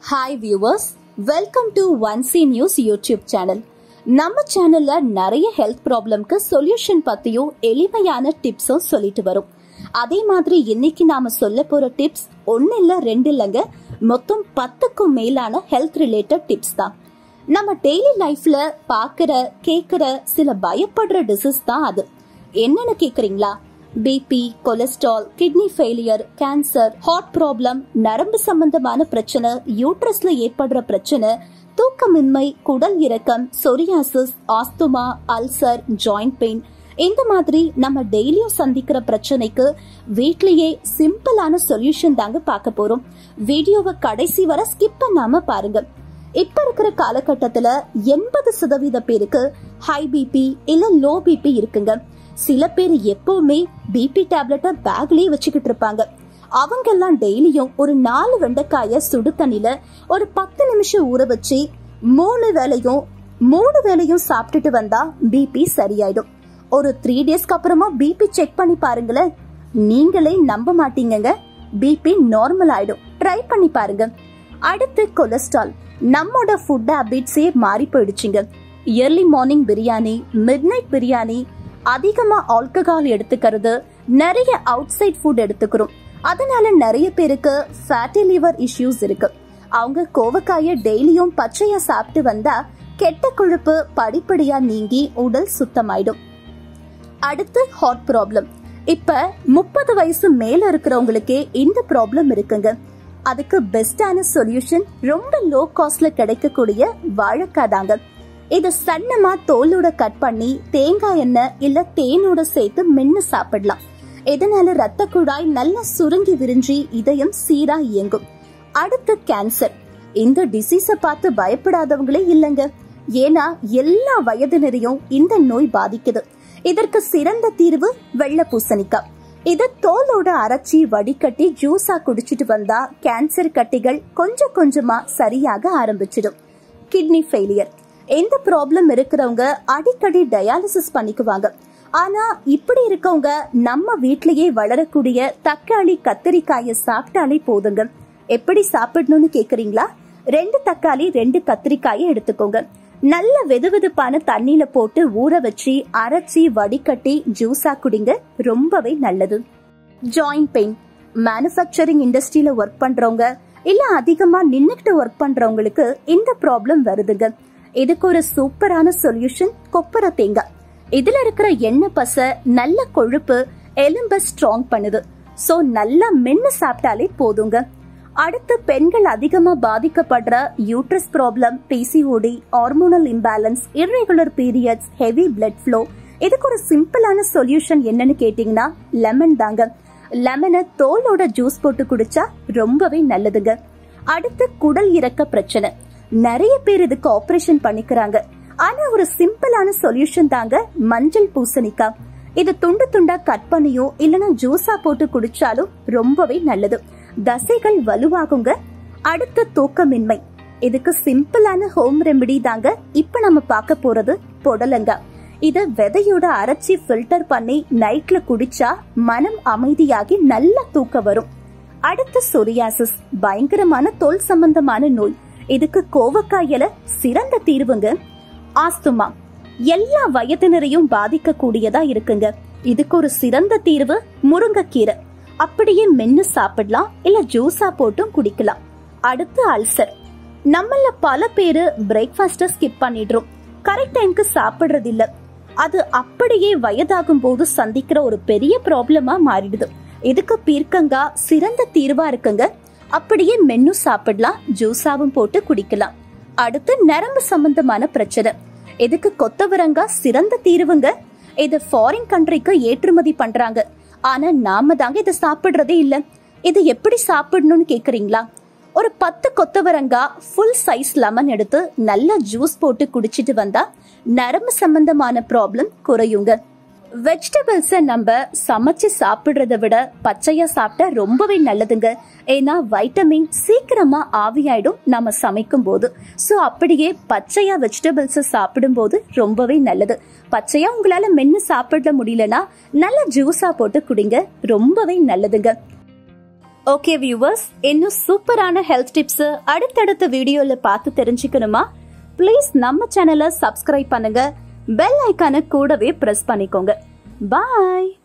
hi viewers welcome to one C news YouTube channel நம்ம சேனல்ல நிறைய ஹெல்த் ப்ராப்ளம்க்கு சொல்யூஷன் பத்தியும் எளிமையான டிப்ஸும் சொல்லிட்டு வரும் அதே மாதிரி இன்னைக்கு நாம சொல்ல போற டிப்ஸ் ஒன்னு இல்ல ரெண்டு இல்லைங்க மொத்தம் பத்துக்கும் மேலான ஹெல்த் ரிலேட்டட் டிப்ஸ் தான் நம்ம டெய்லி லைஃப்ல பாக்குற கேக்குற சில பயப்படுற டிசீஸ் தான் அது என்னன்னு கேக்குறீங்களா BP cholesterol kidney failure cancer heart problem நரம்பு சம்பந்தமான பிரச்சனை யூட்ரஸ்ல ஏற்படுற பிரச்சனை தூக்கமின்மை குடல் இறக்கம் psoriasis asthma ulcer joint pain இந்த மாதிரி நம்ம டெய்லியும் சந்திக்கிற பிரச்சனைக்கு வீட்லயே சிம்பிளான சொல்யூஷன் தாங்க பார்க்க போறோம் வீடியோவை கடைசி வர ஸ்கிப் பண்ணாம பாருங்க இப்ப இருக்கிற காலகட்டத்துல எண்பது சதவீத பேருக்கு ஹை பிபி இல்ல லோ பிபி இருக்குங்க சில பேர் எப்பவுமே பிபி டேப்லெட்டை பேக்லயே வச்சுக்கிட்டு இருப்பாங்க அவங்க எல்லாம் டெய்லியும் ஒரு நாலு வெண்டைக்காய சுடு தண்ணில ஒரு பத்து நிமிஷம் ஊற வச்சு மூணு வேலையும் மூணு வேலையும் சாப்பிட்டுட்டு வந்தா பிபி சரியாயிடும் ஒரு த்ரீ டேஸ்க்கு அப்புறமா பிபி செக் பண்ணி பாருங்களேன் நீங்களே நம்ப மாட்டீங்கங்க பிபி நார்மல் ஆயிடும் ட்ரை பண்ணி பாருங்க அடுத்து கொலஸ்ட்ரால் நம்மோட ஃபுட் ஹேபிட்ஸே மாறி போயிடுச்சுங்க early morning biryani midnight biryani அதிகமா ஆல்கஹால் எடுத்துக்கிறது நிறைய அவுட் சைட் ஃபுட் எடுத்துக்கிறோம் அதனால நிறைய பேருக்கு ஃபேட்டி லிவர் இஷ்யூஸ் இருக்கு அவங்க கோவக்காய டெய்லியும் பச்சையா சாப்பிட்டு வந்தா கெட்ட கொழுப்பு படிப்படியா நீங்கி உடல் சுத்தமாயிடும் அடுத்து ஹார்ட் ப்ராப்ளம் இப்ப முப்பது வயசு மேல இருக்கிறவங்களுக்கே இந்த ப்ராப்ளம் இருக்குங்க அதுக்கு பெஸ்டான சொல்யூஷன் ரொம்ப லோ காஸ்ட்ல கிடைக்கக்கூடிய வாழைக்காய் தாங்க இத சன்னமா தோலோட கட் பண்ணி தேங்காய் எண்ணெய் இல்ல தேனோட சேர்த்து மென்னு சாப்பிடலாம் இதனால ரத்த குழாய் நல்லா சுருங்கி விரிஞ்சி இதயம் சீரா இயங்கும் அடுத்து கேன்சர் இந்த டிசீஸ பார்த்து பயப்படாதவங்களே இல்லைங்க ஏன்னா எல்லா வயதினரையும் இந்த நோய் பாதிக்குது இதற்கு சிறந்த தீர்வு வெள்ளை பூசணிக்காய் இத தோலோட அரைச்சி வடிகட்டி ஜூஸா குடிச்சிட்டு வந்தா கேன்சர் கட்டிகள் கொஞ்சம் கொஞ்சமா சரியாக ஆரம்பிச்சிடும் கிட்னி ஃபெயிலியர் எந்த ப்ராப்ளம் இருக்கிறவங்க அடிக்கடி டயாலிசிஸ் பண்ணிக்குவாங்க ஆனா இப்படி இருக்கவங்க நம்ம வீட்லயே வளரக்கூடிய தக்காளி கத்திரிக்காய சாப்பிட்டாலே போதுங்க எப்படி சாப்பிடணும்னு கேக்குறீங்களா ரெண்டு தக்காளி ரெண்டு கத்திரிக்காயை எடுத்துக்கோங்க நல்ல வெதுவெதுப்பான தண்ணியில போட்டு ஊற வச்சு அரைச்சி வடிகட்டி ஜூஸா குடிங்க ரொம்பவே நல்லது ஜாயிண்ட் பெயின் மேனுஃபேக்சரிங் இண்டஸ்ட்ரியில ஒர்க் பண்றவங்க இல்ல அதிகமா நின்னுக்கிட்டு ஒர்க் பண்றவங்களுக்கு இந்த ப்ராப்ளம் வருதுங்க இதுக்கு ஒரு சூப்பரான சொல்யூஷன் கொப்பரை தேங்காய் இதுல இருக்கிற எண்ணெய் பசை நல்ல கொழுப்பு எலும்ப ஸ்ட்ராங் பண்ணுது சோ நல்லா மென்னு சாப்பிட்டாலே போதுங்க அடுத்து பெண்கள் அதிகமா பாதிக்கப்படுற uterus problem PCOD hormonal imbalance irregular periods heavy blood flow இதுக்கு ஒரு சிம்பிளான சொல்யூஷன் என்னன்னு கேட்டீங்கன்னா லெமன் தாங்க லெமனை தோலோட ஜூஸ் போட்டு குடிச்சா ரொம்பவே நல்லதுங்க அடுத்து குடல் இறக்க பிரச்சனை நிறைய பேர் இதுக்கு ஆபரேஷன் பண்ணிக்கிறாங்க ஆனா ஒரு சிம்பிளான சொல்யூஷன் தாங்க மஞ்சள் பூசணிக்காய் இது துண்டு துண்டா கட் பண்ணியோ இல்லனா ஜூஸா போட்டு குடிச்சாலும் ரொம்பவே நல்லது தசைகள் வலுவாகுங்க அடுத்த தூக்கமின்மை இதுக்கு சிம்பிளான ஹோம் ரெமெடி தாங்க இப்ப நம்ம பார்க்க போறது புடலங்கா இத விதையோட அரைச்சி ஃபில்டர் பண்ணி நைட்ல குடிச்சா மனம் அமைதியாகி நல்ல தூக்கம் வரும் அடுத்து சொரியாசிஸ் பயங்கரமான தோல் சம்பந்தமான நோய் இதுக்கு கோவக்காயில சிறந்த தீர்வுங்க ஆஸ்துமா எல்லா வயதினரையும் பாதிக்க கூடியதா இருக்குங்க இதுக்கு ஒரு சிறந்த தீர்வு முருங்கைக்கீரை அப்படியே மென்னு சாப்பிடலாம் இல்ல ஜூஸா போட்டும் குடிக்கலாம் அடுத்து அல்சர் நம்மள பல பேரு பிரேக்ஃபாஸ்ட ஸ்கிப் பண்ணிடுறோம் கரெக்ட் டைம்க்கு சாப்பிடுறது இல்ல அது அப்படியே வயதாகும் போது சந்திக்கிற ஒரு பெரிய ப்ராப்ளமா மாறிடுது இதுக்கு பீர்க்கங்கா சிறந்த தீர்வா இருக்குங்க அப்படியே மென்னு சாப்பிடலாம் ஜூஸாவும் போட்டு குடிக்கலாம் அடுத்து நரம்பு சம்பந்தமான பிரச்சனை இதுக்கு கொத்தவரங்காய் சிறந்த தீர்வுங்க இது ஃபாரின் கண்ட்ரிக்கு ஏற்றுமதி பண்றாங்க ஆனா நாம தாங்க இதை சாப்பிடுறதே இல்ல இது எப்படி சாப்பிடணும்னு கேக்குறீங்களா ஒரு பத்து கொத்தவரங்காய் ஃபுல் சைஸ் லெமன் எடுத்து நல்லா ஜூஸ் போட்டு குடிச்சிட்டு வந்தா நரம்பு சம்பந்தமான ப்ராப்ளம் குறையுங்க வெஜிடபிள்ஸ நம்ம சமைச்சு சாப்பிடுறத விட பச்சையா சாப்பிட்டா ரொம்பவே நல்லதுங்க ஏன்னா வைட்டமின் சீக்கிரமா ஆவியாயிடும் நம்ம சமைக்கும் போது ஸோ அப்படியே பச்சையா வெஜிடபிள்ஸ சாப்பிடும் போது ரொம்பவே நல்லது பச்சையா உங்களால மென்னு சாப்பிட முடியலனா நல்ல ஜூஸா போட்டு குடிங்க ரொம்பவே நல்லதுங்க ஓகே வியூவர்ஸ் இன்னும் சூப்பரான ஹெல்த் டிப்ஸ் அடுத்தடுத்த வீடியோல பார்த்து தெரிஞ்சுக்கணுமா ப்ளீஸ் நம்ம சேனலை சப்ஸ்கிரைப் பண்ணுங்க பெல் ஐக்கானை கூடவே பிரஸ் பண்ணிக்கோங்க பாய்